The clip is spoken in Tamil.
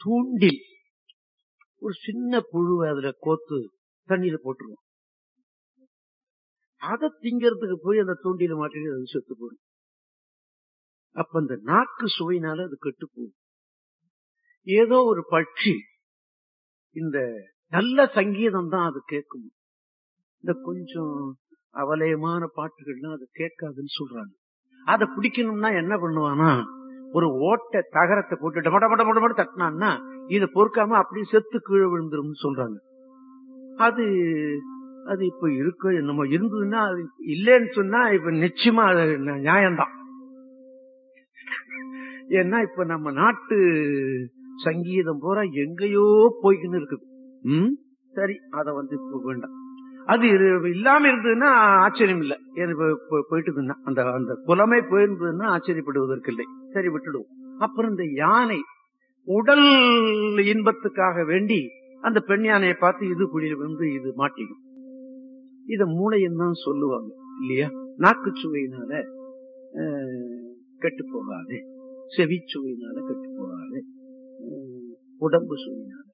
தூண்டில் ஒரு சின்ன புழுவை அதுல கோத்து தண்ணியில போட்டுருவோம் அதை திங்கிறதுக்கு போய் அந்த தூண்டில மாட்டிட்டு அது செத்து போடும் அப்ப அந்த நாக்கு சுவையினால அது கெட்டு போகும் ஏதோ ஒரு பட்சி இந்த நல்ல சங்கீதம் தான் அது கேட்கும் இந்த கொஞ்சம் அவலயமான பாட்டுகள்லாம் அது கேட்காதுன்னு சொல்றாங்க அதை பிடிக்கணும்னா என்ன பண்ணுவானா ஒரு ஓட்டை தகரத்தை போட்டு மட மட மட மட தட்டினான்னா இதை பொறுக்காம அப்படியே செத்து கீழே விழுந்துரும் சொல்றாங்க அது அது இப்ப இருக்க நம்ம இருந்ததுன்னா அது இல்லைன்னு சொன்னா இப்ப நிச்சயமா அது நியாயம்தான் ஏன்னா இப்ப நம்ம நாட்டு சங்கீதம் பூரா எங்கேயோ போய்க்கின்னு இருக்குது ம் சரி அத வந்து இப்ப வேண்டாம் அது இரு- இல்லாம இருந்ததுன்னா ஆச்சரியம் இல்லை ஏன்னா இப்ப- இப்ப போயிட்டுதுன்னா அந்த அந்த புலமை போயிருந்ததுன்னா ஆச்சரியப்படுவதற்கு இல்லை சரி விட்டுடுவோம் அப்புறம் இந்த யானை உடல் இன்பத்துக்காக வேண்டி அந்த பெண் யானையை பார்த்து இது குழியில வந்து இது மாட்டிக்கும் இத மூளைன்னு தான் சொல்லுவாங்க இல்லையா நாக்குச்சுவையினால கெட்டு போகாது செவிச்சுவையினால கெட்டு போகாது அஹ், உடம்பு சுவையினால